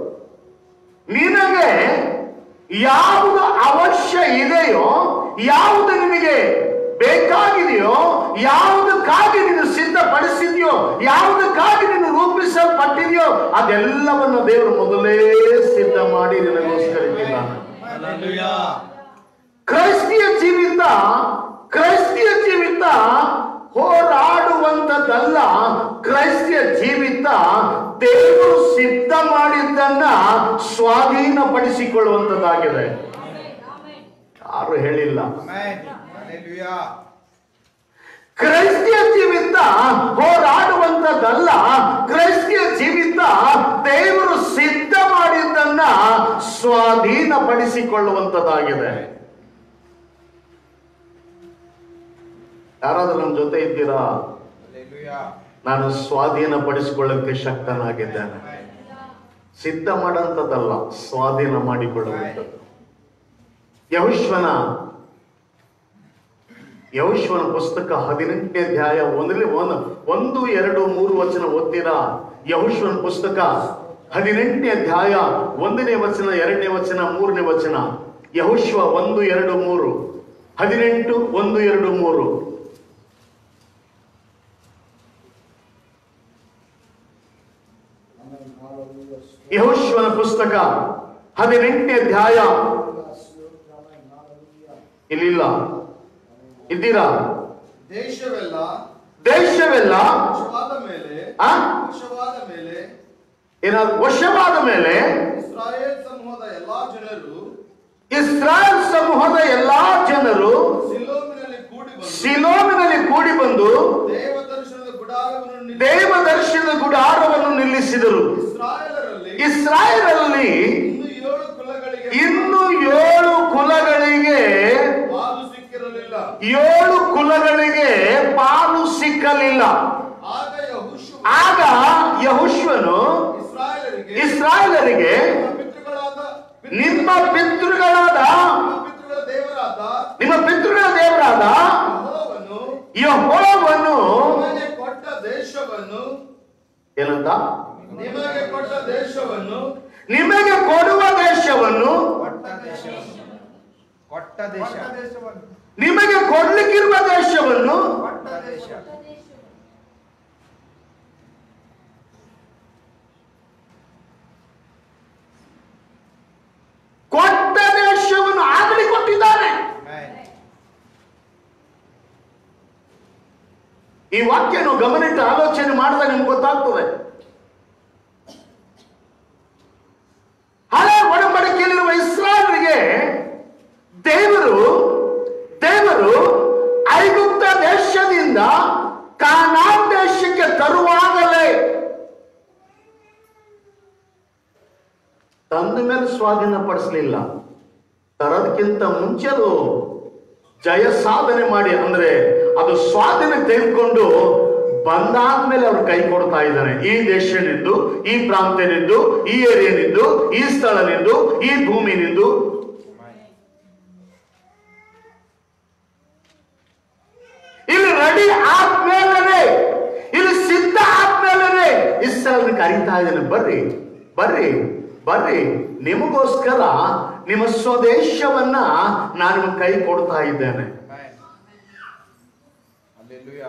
ನಿನಗೆ ಯಾವುದು ಅವಶ್ಯ ಇದೆಯೋ ಯಾವುದು ನಿನಗೆ ಬೇಕಾಗಿದೆಯೋ ಯಾವುದಕ್ಕಾಗಿ ನೀನು ಸಿದ್ಧಪಡಿಸಿದೆಯೋ ಯಾವುದಕ್ಕಾಗಿ ನೀನು ರೂಪಿಸಲ್ಪಟ್ಟಿದೆಯೋ ಅದೆಲ್ಲವನ್ನು ದೇವರು ಮೊದಲೇ ಸಿದ್ಧ ಮಾಡಿ ನಿನಗೋಸ್ಕರ ಇಟ್ಟಿದ್ದಾನೆ Hallelujah. ಕ್ರೈಸ್ತಿಯ ಜೀವಿತ ಕ್ರೈಸ್ತಿಯ ಜೀವಿತ ಹೋರಾಡುವಂತದ್ದಲ್ಲ ಕ್ರೈಸ್ತಿಯ ಜೀವಿತ ದೇವರು ಸಿದ್ಧ ಮಾಡಿದ್ದನ್ನ ಸ್ವಾಧೀನಪಡಿಸಿಕೊಳ್ಳುವಂತದ್ದಾಗಿದೆ ಯಾರು ಹೇಳಿಲ್ಲ Amen. Hallelujah. ಕ್ರೈಸ್ತಿಯ ಜೀವಿತ ಹೋರಾಡುವಂತದ್ದಲ್ಲ ಕ್ರೈಸ್ತಿಯ ಜೀವಿತ ದೇವರು ಸಿದ್ಧ ಮಾಡಿದ್ದನ್ನ ಸ್ವಾಧೀನಪಡಿಸಿಕೊಳ್ಳುವಂತದ್ದಾಗಿದೆ ಯಾರಾದ್ರೂ ನಮ್ಮ ಜೊತೆ ಇದ್ದೀರಾ Hallelujah. ನಾನು ಸ್ವಾಧೀನಪಡಿಸಿಕೊಳ್ಳಕ್ಕೆ ಶಕ್ತನಾಗಿದ್ದೇನೆ ಸಿದ್ಧ ಮಾಡಂತದ್ದಲ್ಲ ಸ್ವಾಧೀನ ಮಾಡಿಕೊಳ್ಳುವಂಥದ್ದು ಯಹುಶ್ವನ ಯಹುಶ್ವನ ಪುಸ್ತಕ ಹದಿನೆಂಟನೇ ಅಧ್ಯಾಯ ಒಂದರಲ್ಲಿ ಒಂದು ಒಂದು ಎರಡು ಮೂರು ವಚನ ಓದ್ತೀರಾ ಯಹುಶ್ವನ ಪುಸ್ತಕ ಹದಿನೆಂಟನೇ ಅಧ್ಯಾಯ ಒಂದನೇ ವಚನ ಎರಡನೇ ವಚನ ಮೂರನೇ ವಚನ ಯಹುಶ್ವ ಒಂದು ಎರಡು ಮೂರು ಹದಿನೆಂಟು ಒಂದು ಎರಡು ಮೂರು ಯಹುಶ್ವನ ಪುಸ್ತಕ ಹದಿನೆಂಟನೇ ಅಧ್ಯಾಯ ಇಲ್ಲಿಲ್ಲ ಇದ್ದೀರಾ ದೇಶವೆಲ್ಲ ದೇಶವೆಲ್ಲ ವಶವಾದ ಮೇಲೆ ಆ? ವಶವಾದ ಮೇಲೆ ಏನಾದ್ರು ವಶವಾದ ಮೇಲೆ ಇಸ್ರಾಯೇಲ್ ಸಮೂಹದ ಎಲ್ಲಾ ಜನರು ಇಸ್ರಾಯೇಲ್ ಸಮೂಹದ ಎಲ್ಲಾ ಜನರು ಸಿಲೋಮಿನಲ್ಲಿ ಕೂಡಿ ಬಂದು ಸಿಲೋಮಿನಲ್ಲಿ ಕೂಡಿ ಬಂದು ದೇವ ದರ್ಶನದ ಗುಡಾರವನ್ನು ನಿಲ್ಲಿಸಿ ದೇವ ದರ್ಶನದ ಗುಡಾರವನ್ನು ನಿಲ್ಲಿಸಿದರು ಇಸ್ರಾಯೇಲರಲ್ಲಿ ಇಸ್ರಾಯೇಲಲ್ಲಿ ಇನ್ನು ಏಳು ಕುಲಗಳಿಗೆ ಇನ್ನು ಏಳು ಕುಲಗಳಿಗೆ ಪಾಲು ಸಿಕ್ಕಿರಲಿಲ್ಲ ಏಳು ಕುಲಗಳಿಗೆ ಪಾಲು ಸಿಕ್ಕಲಿಲ್ಲ ಆಗ ಯೆಹೋಶುವ ಆಗ ಯಹುಶ್ವನು ಇಸ್ರಾಯೇಲರಿಗೆ ಇಸ್ರಾಯೇಲರಿಗೆ ನಿಮ್ಮ ಪಿತೃಗಳಾದ ನಿಮ್ಮ ಪಿತೃಗಳಾದ ನಿಮ್ಮ ಪಿತೃಗಳ ದೇವರಾದ ನಿಮ್ಮ ಪಿತೃಗಳ ದೇವರಾದ ಯೆಹೋವನು ಯಹೋವನು ನಿಮಗೆ ಕೊಟ್ಟ ದೇಶವನ್ನು ಏನಂತ ನಿಮಗೆ ಕೊಟ್ಟ ದೇಶವನ್ನು ನಿಮಗೆ ಕೊಡುವ ದೇಶವನ್ನು ಕೊಟ್ಟ ದೇಶವನ್ನು ಕೊಟ್ಟ ದೇಶ ನಿಮಗೆ ಕೊಡ್ಲಿಕ್ಕಿರುವ ದೇಶವನ್ನು ಕೊಟ್ಟ ದೇಶ ಕೊಟ್ಟ ದೇಶವನ್ನು ಆಗಲಿ ಕೊಟ್ಟಿದ್ದಾನೆ Amen. ಈ ವಾಕ್ಯ ನೀವು ಗಮನಿಟ್ಟು ಆಲೋಚನೆ ಮಾಡಿದಾಗ ನಿಮ್ಗೆ ಗೊತ್ತಾಗ್ತದೆ ಹಳೆ ಒಡಂಬಡಿಕೆಯಲ್ಲಿರುವ ಇಸ್ರಾಯಲ್ರಿಗೆ ದೇವರು ದೇವರು ಐಗುಪ್ತ ದೇಶದಿಂದ ಕಾನಾನ್ ದೇಶಕ್ಕೆ ತರುವಾಗಲೇ ತಂದ ಮೇಲೆ ಸ್ವಾಧೀನ ಪಡಿಸಲಿಲ್ಲ ತರೋದಕ್ಕಿಂತ ಮುಂಚೆದು ಜಯ ಸಾಧನೆ ಮಾಡಿ ಅಂದ್ರೆ ಅದು ಸ್ವಾಧೀನ ತೆಗೆದುಕೊಂಡು ಬಂದಾದ್ಮೇಲೆ ಅವ್ರು ಕೈ ಕೊಡ್ತಾ ಇದ್ದಾನೆ ಈ ದೇಶನಿಂದು ಈ ಪ್ರಾಂತ್ಯನಿಂದು ಈ ಏರಿಯನಿಂದು ಈ ಸ್ಥಳನಿಂದು ಈ ಭೂಮಿನಿಂದು ಇಲ್ಲಿ ರೆಡಿ ಆದ್ಮೇಲೆ ಇಲ್ಲಿ ಸಿದ್ಧ ಆದ್ಮೇಲೆ ಇಸ್ರಾಯಲ್ ಕರೀತಾ ಇದ್ದಾನೆ ಬರ್ರಿ ಬರ್ರಿ ಬರ್ರಿ ನಿಮಗೋಸ್ಕರ ನಿಮ್ಮ ಸ್ವದೇಶವನ್ನ ನಾನು ನಿಮಗೆ ಕೈ ಕೊಡ್ತಾ ಇದ್ದೇನೆ Amen. Hallelujah.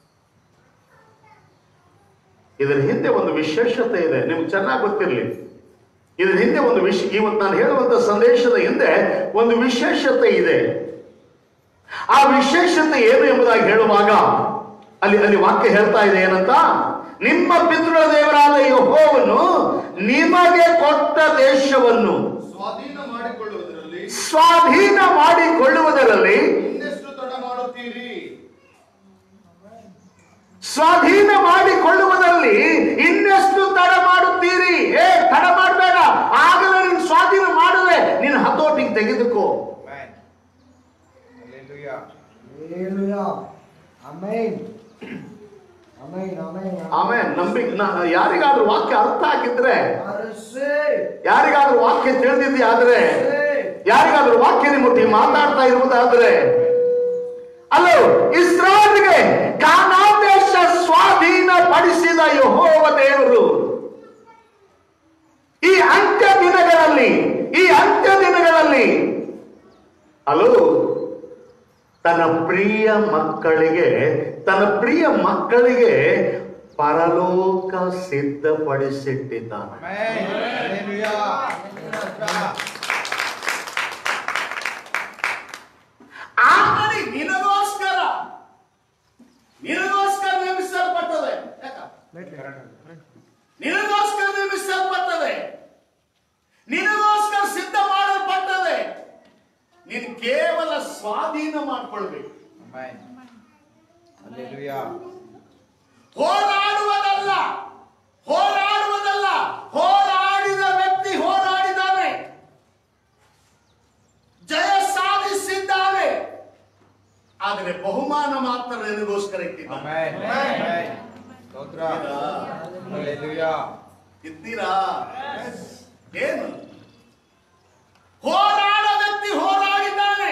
ಇದರ ಹಿಂದೆ ಒಂದು ವಿಶೇಷತೆ ಇದೆ ನಿಮ್ಗೆ ಚೆನ್ನಾಗಿ ಗೊತ್ತಿರಲಿ ಇದರ ಹಿಂದೆ ಒಂದು ವಿಶ್ ಇವತ್ತು ನಾನು ಹೇಳುವಂತ ಸಂದೇಶದ ಹಿಂದೆ ಒಂದು ವಿಶೇಷತೆ ಇದೆ ಆ ವಿಶೇಷತೆ ಏನು ಎಂಬುದಾಗಿ ಹೇಳುವಾಗ ಅಲ್ಲಿ ಅಲ್ಲಿ ವಾಕ್ಯ ಹೇಳ್ತಾ ಇದೆ ಏನಂತ ನಿಮ್ಮ ಪಿತೃಗಳ ದೇವರಾದ ಯೆಹೋವನು ನಿಮಗೆ ಕೊಟ್ಟ ದೇಶವನ್ನು ಸ್ವಾಧೀನ ಮಾಡಿಕೊಳ್ಳುವುದರಲ್ಲಿ ಸ್ವಾಧೀನ ಮಾಡಿಕೊಳ್ಳುವುದರಲ್ಲಿ ಇನ್ನೆಷ್ಟು ತಡ ಮಾಡುತ್ತೀರಿ ಸ್ವಾಧೀನ ಮಾಡಿಕೊಳ್ಳುವುದರಲ್ಲಿ ಇನ್ನೆಷ್ಟು ತಡ ಮಾಡುತ್ತೀರಿ ಏ ತಡ ಮಾಡಬೇಡ ಆಗಲೇ ನೀನು ಸ್ವಾಧೀನ ಮಾಡದೆ ನೀನು ಹತೋಟಿಗೆ ತೆಗೆದುಕೋ Amen. Hallelujah. Hallelujah. Amen. Amen. Amen. ಆಮೇಲೆ ನಂಬಿ ನ- ಯಾರಿಗಾದ್ರೂ ವಾಕ್ಯ ಅರ್ಥ ಆಗಿದ್ರೆ Receive. ಯಾರಿಗಾದ್ರೂ ವಾಕ್ಯ ತಿಳಿದಿದ್ದೆ ಆದ್ರೆ ಯಾರಿಗಾದ್ರೂ ವಾಕ್ಯ ನಿಮ್ಮೊಟ್ಟಿಗೆ ಮಾತಾಡ್ತಾ ಇರುವುದಾದ್ರೆ ಅಲ್ಲೋ ಇಸ್ರಾಯಲ್ಗೆ ಕಾನಾನ್ ದೇಶ ಸ್ವಾಧೀನ ಪಡಿಸಿದ ಯಹೋವ ದೇವರು ಈ ಅಂತ್ಯ ದಿನಗಳಲ್ಲಿ ಈ ಅಂತ್ಯ ದಿನಗಳಲ್ಲಿ ಅಲ್ಲೋ ತನ್ನ ಪ್ರಿಯ ಮಕ್ಕಳಿಗೆ ತನ್ನ ಪ್ರಿಯ ಮಕ್ಕಳಿಗೆ ಪರಲೋಕ ಸಿದ್ಧಪಡಿಸಿಟ್ಟಿದ್ದಾನೆ Amen. Hallelujah. Hallelujah. ಆಗಲಿ ನಿನಗೋಸ್ಕರ ನಿನಗೋಸ್ಕರ ನೇಮಿಸಲ್ಪಟ್ಟದೆ ಯಾಕ? ನಿನಗೋಸ್ಕರ ನೇಮಿಸಲ್ಪಟ್ಟದೆ ನಿನಗೋಸ್ಕರ ಸಿದ್ಧ ಮಾಡಲ್ಪಟ್ಟದೆ ನೀನು ಕೇವಲ ಸ್ವಾಧೀನ ಮಾಡ್ಕೊಳ್ಬೇಕು Amen. Hallelujah. ಹೋರಾಡುವುದಲ್ಲ ಹೋರಾಡುವುದಲ್ಲ ಹೋರಾಡಿದ ವ್ಯಕ್ತಿ ಹೋರಾಡಿದ್ದಾನೆ ಜಯ ಸಾಧಿಸಿದ್ದಾನೆ ಆದರೆ ಬಹುಮಾನ ಮಾತ್ರ ನಿನಗೋಸ್ಕರ ಇಟ್ಟಿದ್ದಾನೆ Amen. Amen. ಸ್ತೋತ್ರ. Hallelujah. ಇದ್ದೀರಾ ಏನು ಹೋರಾಡ ವ್ಯಕ್ತಿ ಹೋರಾಡಿದ್ದಾನೆ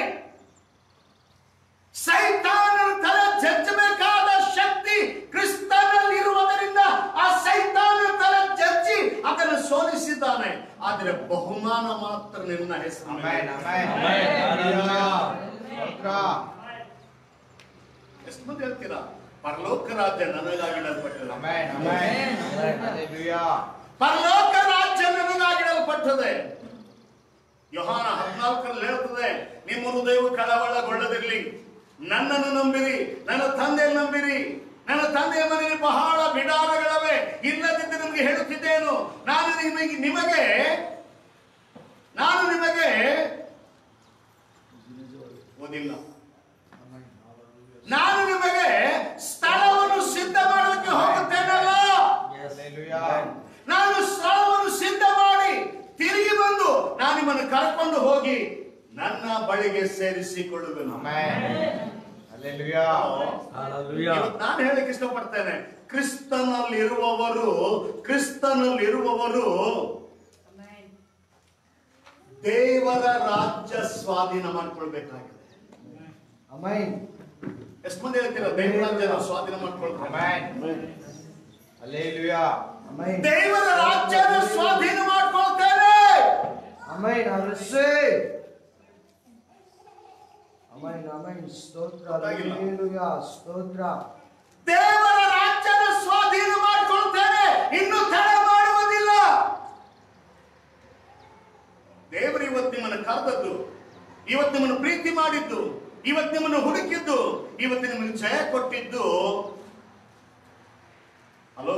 ಸೈತಾನನ ತಲೆ ಜಜ್ಜಬೇಕಾದ ಶಕ್ತಿ ಕ್ರಿಸ್ತನಲ್ಲಿ ಇರುವುದರಿಂದ ಆ ಸೈತಾನನ ತಲೆ ಜಜ್ಜಿ ಅದನ್ನು ಸೋಲಿಸಿದ್ದಾನೆ ಆದರೆ ಬಹುಮಾನ ಮಾತ್ರ ನಿನ್ನ ಹೆಸರು Amen. Amen. Hallelujah. ಸ್ತೋತ್ರ. ಎಷ್ಟು ಮಂದಿ ಹೇಳ್ತೀರಾ ಪರಲೋಕ ರಾಜ್ಯ ನನಗಾಗಿಡಲ್ಪಟ್ಟது Amen. Amen. Hallelujah. ಪರಲೋಕ ರಾಜ್ಯ ನನಗಾಗಿಡಲ್ಪಟ್ಟದೆ ಯೋಹಾನ ಹದಿನಾಲ್ಕರಲ್ಲಿ ಹೇಳ್ತದೆ ನಿಮ್ಮ ಹೃದಯವು ಕಳವಳಗೊಳ್ಳದಿರಲಿ ನನ್ನನ್ನು ನಂಬಿರಿ ನನ್ನ ತಂದೆ ನಂಬಿರಿ ನನ್ನ ತಂದೆಯ ಮನೆಯಲ್ಲಿ ಬಹಳ ಬಿಡಾರಗಳವೆ ಇಲ್ಲದಿದ್ದು ನಿಮಗೆ ಹೇಳುತ್ತಿದ್ದೇನು ನಾನು ನಿಮಗೆ ನಿಮಗೆ ನಾನು ನಿಮಗೆ ಓದಿಲ್ಲ ನಾನು ನಿಮಗೆ ಸ್ಥಳವನ್ನು ಸಿದ್ಧ ಮಾಡಲಿಕ್ಕೆ ಹೋಗುತ್ತೇನಲ್ಲ Hallelujah. ನಾನು ಸ್ಥಳವನ್ನು ಸಿದ್ಧ ಮಾಡಿ ತಿರುಗಿ ಬಂದು ನಾನು ನಿಮ್ಮನ್ನು ಕರ್ಕೊಂಡು ಹೋಗಿ ನನ್ನ ಬಳಿಗೆ ಸೇರಿಸಿಕೊಳ್ಳುವೆನು Amen. Hallelujah. ಇವತ್ತು ನಾನು ಹೇಳಕ್ಕೆ ಇಷ್ಟಪಡ್ತೇನೆ ಕ್ರಿಸ್ತನಲ್ಲಿರುವವರು ಕ್ರಿಸ್ತನಲ್ಲಿರುವವರು ದೇವರ ರಾಜ್ಯ ಸ್ವಾಧೀನ ಮಾಡ್ಕೊಳ್ಬೇಕಾಗಿದೆ ಅಮೈನ್ ಎಷ್ಟು ಮಂದಿ ಹೇಳ್ತೀರಾ ದೇವರ ರಾಜ್ಯ ಸ್ವಾಧೀನ ಮಾಡ್ಕೊಳ್ತಾರೆ Amen. Hallelujah. ಅಮೈನ್ ದೇವರ ರಾಜ್ಯದ ಸ್ವಾಧೀನ ಮಾಡ್ಕೊಳ್ತೇನೆ amen I receive. Amen amen ಸ್ತೋತ್ರ ಗೊತ್ತಾಗಿಲ್ಲ. Hallelujah. ಸ್ತೋತ್ರ ದೇವರ ರಾಜ್ಯದ ಸ್ವಾಧೀನ ಮಾಡ್ಕೊಳ್ತೇನೆ ಇನ್ನು ತಡೆ ಮಾಡುವುದಿಲ್ಲ ದೇವರು ಇವತ್ತು ನಿಮ್ಮನ್ನು ಕರೆದದ್ದು ಇವತ್ತು ನಿಮ್ಮನ್ನು ಪ್ರೀತಿ ಮಾಡಿದ್ದು ಇವತ್ತು ನಿಮ್ಮನ್ನು ಹುಡುಕಿದ್ದು ಇವತ್ತು ನಿಮಗೆ ಜಯ ಕೊಟ್ಟಿದ್ದು ಹಲೋ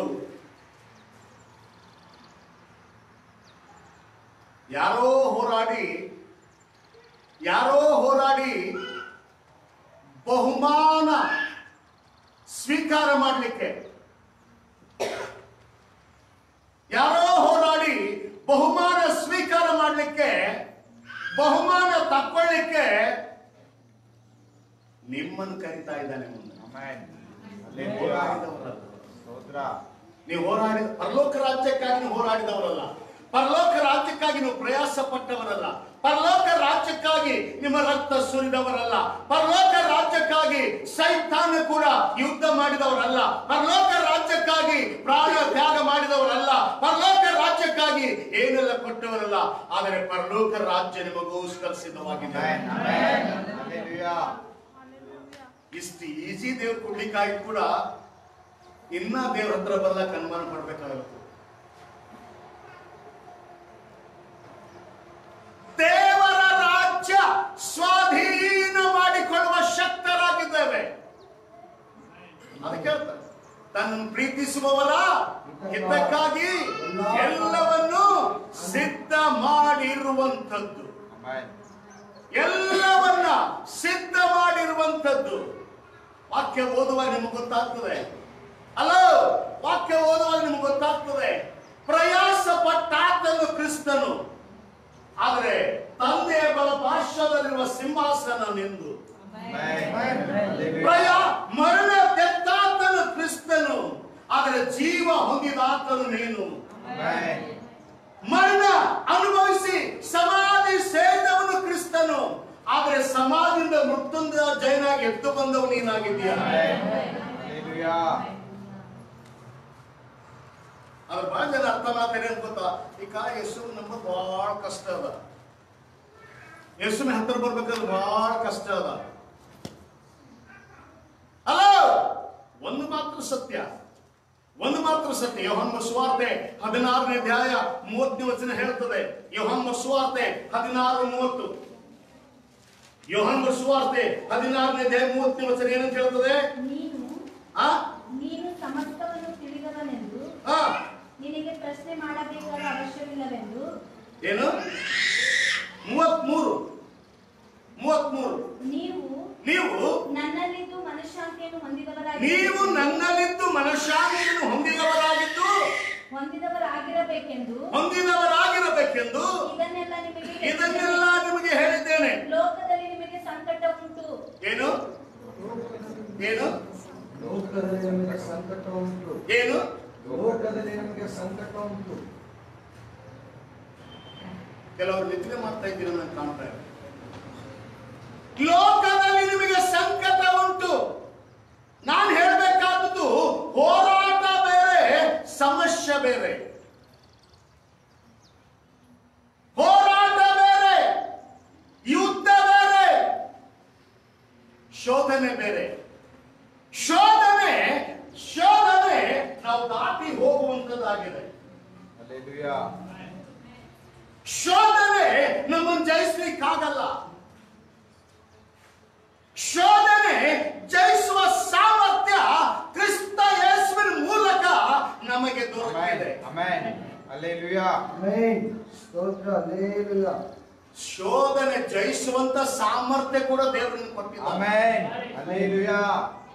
ಯಾರೋ ಹೋರಾಡಿ ಯಾರೋ ಹೋರಾಡಿ ಬಹುಮಾನ ಸ್ವೀಕಾರ ಮಾಡಲಿಕ್ಕೆ ಯಾರೋ ಹೋರಾಡಿ ಬಹುಮಾನ ಸ್ವೀಕಾರ ಮಾಡಲಿಕ್ಕೆ ಬಹುಮಾನ ತಕ್ಕೊಳ್ಳಿಕ್ಕೆ ನಿಮ್ಮನ್ನು ಕರಿತಾ ಇದ್ದಾನೆ ಮುಂದೆ Amen. ನೀವು Hallelujah. ಹೋರಾಡಿದವರಲ್ಲ. ಸ್ತೋತ್ರ. ನೀವು ಹೋರಾಡಿದ ಪರಲೋಕ ರಾಜ್ಯಕ್ಕಾಗಿ ನೀವು ಹೋರಾಡಿದವರಲ್ಲ ಪರಲೋಕ ರಾಜ್ಯಕ್ಕಾಗಿ ನೀವು ಪ್ರಯಾಸ ಪಟ್ಟವರಲ್ಲ ಪರಲೋಕ ರಾಜ್ಯಕ್ಕಾಗಿ ನಿಮ್ಮ ರಕ್ತ ಸುರಿದವರಲ್ಲ ಪರಲೋಕ ರಾಜ್ಯಕ್ಕಾಗಿ ಸೈತಾನ ಕೂಡ ಯುದ್ಧ ಮಾಡಿದವರಲ್ಲ ಪರಲೋಕ ರಾಜ್ಯಕ್ಕಾಗಿ ಪ್ರಾಣ ತ್ಯಾಗ ಮಾಡಿದವರಲ್ಲ ಪರಲೋಕ ರಾಜ್ಯಕ್ಕಾಗಿ ಏನೆಲ್ಲ ಕೊಟ್ಟವರಲ್ಲ ಆದರೆ ಪರಲೋಕ ರಾಜ್ಯ ನಿಮಗೋಸ್ಕರ ಸಿದ್ಧವಾಗಿದೆ Amen. Amen. Hallelujah. ಇಷ್ಟು ಈಸಿ ದೇವ್ರು ಕೊಡ್ಲಿಕ್ಕಾಗಿ ಕೂಡ ಇನ್ನ ದೇವ್ರ ಹತ್ರ ಬರ್ಲಕ್ಕ ಅನುಮಾನ ಪಡ್ಬೇಕಾಗುತ್ತೆ ದೇವರ ರಾಜ್ಯ ಸ್ವಾಧೀನ ಮಾಡಿಕೊಳ್ಳುವ ಶಕ್ತರಾಗಿದ್ದೇವೆ ಅದಕ್ಕೆ ಹೇಳ್ತಾರೆ ತನ್ನನ್ನು ಪ್ರೀತಿಸುವವರ ಹಿತಕ್ಕಾಗಿ ಎಲ್ಲವನ್ನು ಸಿದ್ಧ ಮಾಡಿರುವಂಥದ್ದು Amen. ಎಲ್ಲವನ್ನ ಸಿದ್ಧ ಮಾಡಿರುವಂಥದ್ದು ವಾಕ್ಯ ಓದುವಾಗ ನಿಮ್ಗೆ ಗೊತ್ತಾಗ್ತದೆ ಅಲೋ ವಾಕ್ಯ ಓದುವಾಗ ನಿಮ್ಗೆ ಗೊತ್ತಾಗ್ತದೆ ಪ್ರಯಾಸ ಪಟ್ಟಾತನು ಕ್ರಿಸ್ತನು ಆದರೆ ತಂದೆಯ ಬಲ ಪಾರ್ಶ್ವದಲ್ಲಿರುವ ಸಿಂಹಾಸನ ನಿಂದು Amen. ಪ್ರಯ Hallelujah. ಮರಣ ತೆತ್ತಾತನು ಕ್ರಿಸ್ತನು ಆದರೆ ಜೀವ ಹೊಂದಿದಾತನು ನೀನು Amen. ಮರಣ ಅನುಭವಿಸಿ ಸಮಾಧಿ ಸೇರಿದವನು ಕ್ರಿಸ್ತನು ಆದರೆ ಸಮಾಧಿಯಿಂದ ಮೃತ್ಯುಂಜ ಜೈನಾಗಿ ಎದ್ದು ಬಂದವನು ನೀನಾಗಿದ್ದೀಯ Hallelujah. ಅದ್ರ ಬಹಳ ಜನ ಅರ್ಥ ಮಾಡ್ತಾರೆ ಅಂತ ಗೊತ್ತಾ ಈಗ ಯೇಸು ನಂಬರ್ ಬಹಳ ಕಷ್ಟ ಅದ ಯೇಸುನ ಹತ್ರ ಬರ್ಬೇಕಾದ್ರೆ ಬಹಳ ಕಷ್ಟ ಅದ ಅಲ್ಲ ಒಂದು ಮಾತ್ರ ಸತ್ಯ ಒಂದು ಮಾತ್ರ ಸತ್ಯ ಯೋಹಮ್ಮ ಸುವಾರ್ತೆ ಹದಿನಾರನೇ ಅಧ್ಯಾಯ ಮೂವತ್ತನೇ ವಚನ ಹೇಳ್ತದೆ ಯೋಹಮ್ಮ ಸುವಾರ್ತೆ ಹದಿನಾರು ಮೂವತ್ತು ಯೋಹಮ್ಮ ಸುವಾರ್ತೆ ಹದಿನಾರನೇ ಅಧ್ಯಾಯ ಮೂವತ್ತನೇ ವಚನ ಏನಂತ ಹೇಳ್ತದೆ ನೀನು ಆ ನೀನು ಸಮಸ್ತವನ್ನು ತಿಳಿದವನೆಂದು ಆ ನಿನಗೆ ಪ್ರಶ್ನೆ ಮಾಡಬೇಕಾದ ಅವಶ್ಯವಿಲ್ಲವೆಂದು ಏನು ಮೂವತ್ಮೂರು ಮೂವತ್ಮೂರು ನೀವು ನೀವು ನನ್ನಲ್ಲಿದ್ದು ಮನಃಶಾಂತಿಯನ್ನು ಹೊಂದಿದವರಾಗಿ ನೀವು ನನ್ನಲ್ಲಿದ್ದು ಮನಃಶಾಂತಿಯನ್ನು ಹೊಂದಿದವರಾಗಿದ್ದು ಹೊಂದಿದವರಾಗಿರಬೇಕೆಂದು ಹೊಂದಿದವರಾಗಿರಬೇಕೆಂದು ಇದನ್ನೆಲ್ಲ ನಿಮಗೆ ಇದನ್ನೆಲ್ಲ ನಿಮಗೆ ಹೇಳಿದ್ದೇನೆ ಲೋಕದಲ್ಲಿ ನಿಮಗೆ ಸಂಕಟ ಉಂಟು ಏನು ಏನು ಲೋಕದಲ್ಲಿ ನಮಗೆ ಸಂಕಟ ಉಂಟು ಏನು ಲೋಕದಲ್ಲಿ ನಮಗೆ ಸಂಕಟ ಉಂಟು ಕೆಲವರು ನಿದ್ರೆ ಮಾಡ್ತಾ ಇದ್ದೀರ ನನಗೆ ಕಾಣ್ತಾ ಇದೆ ಲೋಕದಲ್ಲಿ ನಿಮಗೆ ಸಂಕಟ ಉಂಟು ನಾನು ಹೇಳಬೇಕಾದದ್ದು ಹೋರಾಟ ಬೇರೆ ಸಮಸ್ಯೆ ಬೇರೆ ಹೋರಾಟ ಬೇರೆ ಯುದ್ಧ ಬೇರೆ ಶೋಧನೆ ಬೇರೆ ಶೋಧನೆ ಶೋಧನೆ ನಾವು ದಾಟಿ ಹೋಗುವಂತದ್ದಾಗಿದೆ Hallelujah. ಶೋಧನೆ ನಮ್ಮನ್ನು ಜಯಿಸ್ಲಿಕ್ಕಾಗಲ್ಲ ಶೋಧನೆ ಜಯಿಸುವ ಸಾಮರ್ಥ್ಯ ಕ್ರಿಸ್ತ ಯೇಸುವಿನ ಮೂಲಕ ನಮಗೆ ದೊರಕಿದೆ Amen. Amen. Hallelujah. ಆಮೆನ್ ಸ್ತೋತ್ರ ಹಲ್ಲೆಲೂಯಾ ಶೋಧನೆ ಜಯಿಸುವಂತ ಸಾಮರ್ಥ್ಯ ಕೂಡ ದೇವರನ್ನು ಕೊಟ್ಟಿದ್ದಾನೆ Amen. Hallelujah.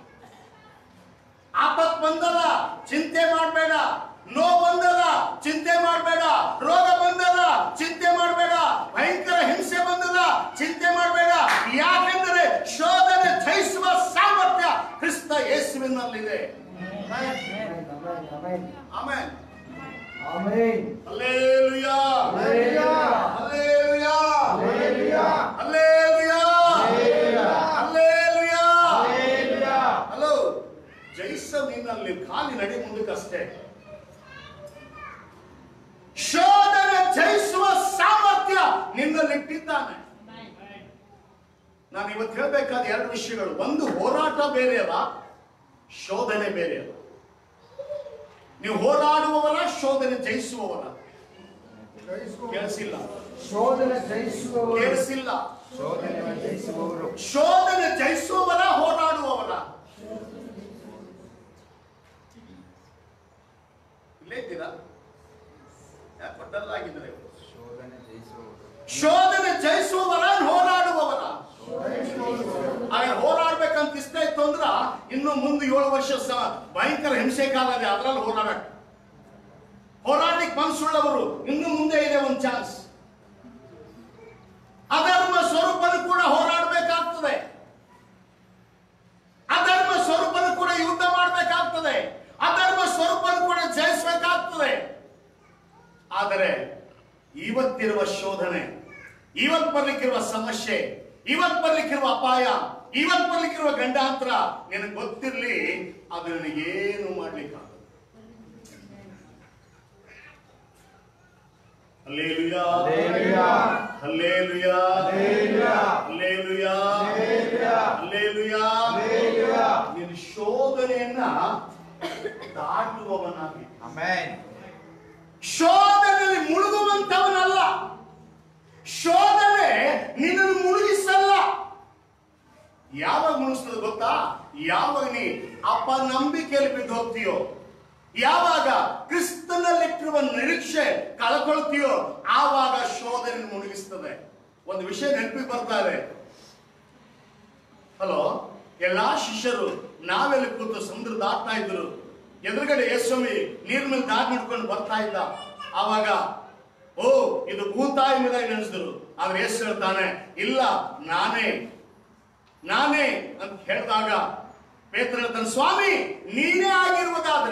ಆಪತ್ ಬಂದದ ಚಿಂತೆ ಮಾಡಬೇಡ ನೋ ಬಂದದ ಚಿಂತೆ ಮಾಡಬೇಡ ರೋಗ ಬಂದದ ಚಿಂತೆ ಮಾಡಬೇಡ ಭಯಂಕರ ಹಿಂಸೆ ಬಂದದ ಚಿಂತೆ ಮಾಡಬೇಡ ಯಾಕೆಂದರೆ ಶೋಧನೆ ಜಯಿಸುವ ಸಾಮರ್ಥ್ಯ ಕ್ರಿಸ್ತ ಯೇಸುವಿನಲ್ಲಿದೆ ಆಮೆನ್ ಆಮೆನ್ ಆಮೆನ್ ಆಮೇಲೆ amen hallelujah hallelujah hallelujah Hallelujah. Hallelujah hallelujah Hallelujah. ಹಲೋ ಜೈಸ ನಿನ್ನಲ್ಲಿ ಖಾಲಿ ನಡೆ ಮುಂದಕ್ಕಷ್ಟೇ ಶೋಧನೆ ಜಯಿಸುವ ಸಾಮರ್ಥ್ಯ ನಿನ್ನಲ್ಲಿಟ್ಟಿದ್ದಾನೆ ನಾನು ಇವತ್ತು ಹೇಳಬೇಕಾದ ಎರಡು ವಿಷಯಗಳು ಒಂದು ಹೋರಾಟ ಬೇರೆ ಅಲ್ಲ ಶೋಧನೆ ಬೇರೆ ಅಲ್ಲ ನೀವು ಹೋರಾಡುವವರ ಶೋಧನೆ ಜಯಿಸುವವರ ಕೇಳಿಸಿಲ್ಲ ಶೋಧನೆ ಜಯಿಸುವವರು ಕೇಳಿಸಿಲ್ಲ ಶೋಧನೆ ಜಯಿಸುವವರು ಶೋಧನೆ ಜಯಿಸುವವರ ಹೋರಾಡುವವರ ಇಲ್ಲೇ ಇದ್ದೀರಾ ಯಾಕೆ ಕೊಟ್ಟಲ್ಲಾಗಿದ್ದಾರೆ ಇವರು? ಶೋಧನೆ ಜಯಿಸುವವರು ಶೋಧನೆ ಜಯಿಸುವವರ ಹೋರಾಡುವವರ ಹಾಗೆ ಹೋರಾಡ್ಬೇಕಂತ ಇಷ್ಟ ಇತ್ತು ಅಂದ್ರ ಇನ್ನು ಮುಂದೆ ಏಳು ವರ್ಷ ಸ- ಭಯಂಕರ ಹಿಂಸೆ ಕಾಲ ಇದೆ ಅದ್ರಲ್ಲಿ ಹೋರಾಡ ಹೋರಾಡ್ಲಿಕ್ಕೆ ಮನಸ್ಸುಳ್ಳವರು ಇನ್ನು ಮುಂದೆ ಇದೆ ಒಂದು ಚಾನ್ಸ್ ಅಧರ್ಮ ಸ್ವರೂಪನು ಕೂಡ ಹೋರಾಡಬೇಕಾಗ್ತದೆ ಅಧರ್ಮ ಸ್ವರೂಪನು ಕೂಡ ಯುದ್ಧ ಮಾಡಬೇಕಾಗ್ತದೆ ಅಧರ್ಮ ಸ್ವರೂಪನು ಕೂಡ ಜಯಿಸಬೇಕಾಗ್ತದೆ ಆದರೆ ಇವತ್ತಿರುವ ಶೋಧನೆ ಇವತ್ತು ಬರ್ಲಿಕ್ಕಿರುವ ಸಮಸ್ಯೆ ಇವತ್ತು ಬರ್ಲಿಕ್ಕಿರುವ ಅಪಾಯ ಇವತ್ತು ಬರ್ಲಿಕ್ಕಿರುವ ಗಂಡಾಂತರ ನಿನಗೆ ಗೊತ್ತಿರ್ಲಿ ಅದು ನನಗೇನು ಮಾಡ್ಲಿಕ್ಕಾಗಲ್ಲ hallelujah Hallelujah. Hallelujah Hallelujah. Hallelujah Hallelujah. Hallelujah Hallelujah. ನೀನು ಶೋಧನೆಯನ್ನ ದಾಟುವವನಾಗಿ Amen. ಶೋಧನೆಯಲ್ಲಿ ಮುಳುಗುವಂತವನಲ್ಲ ಶೋಧನೆ ನಿನ್ನನ್ನು ಮುಳುಗಿಸಲ್ಲ ಯಾವಾಗ ಮುಳುಗಿಸ್ತದೆ ಗೊತ್ತಾ ಯಾವಾಗ ನೀ ಅಪನಂಬಿಕೆಯಲ್ಲಿ ಬಿದ್ದು ಹೋಗ್ತೀಯೋ ಯಾವಾಗ ಕ್ರಿಸ್ತನಲ್ಲಿಟ್ಟಿರುವ ನಿರೀಕ್ಷೆ ಕಳ್ಕೊಳ್ತೀಯೋ ಆವಾಗ ಶೋಧನೆ ಮುಳುಗಿಸ್ತದೆ ಒಂದು ವಿಷಯ ನೆನಪಿಗೆ ಬರ್ತಾ ಇದೆ ಹಲೋ ಎಲ್ಲಾ ಶಿಷ್ಯರು ನಾವೆಲ್ಲಿ ಕೂತು ಸಮುದ್ರ ದಾಟ್ತಾ ಇದ್ರು ಎದುರುಗಡೆ ಯೇಸ್ವಾಮಿ ನೀರ್ ಮೇಲೆ ದಾರಿ ನಡ್ಕೊಂಡು ಬರ್ತಾ ಇದ್ದ ಆವಾಗ ಓ ಇದು ಭೂತಾಯಿ ಮೇಲೆ ನೆನೆಸಿದ್ರು ಆದ್ರೆ ಯೇಸು ಹೇಳ್ತಾನೆ ಇಲ್ಲ ನಾನೇ ನಾನೇ ಅಂತ ಹೇಳಿದಾಗ ಪೇತ್ರ ಹೇಳ್ತಾನೆ ಸ್ವಾಮಿ ನೀನೇ ಆಗಿರುವುದಾದ್ರೆ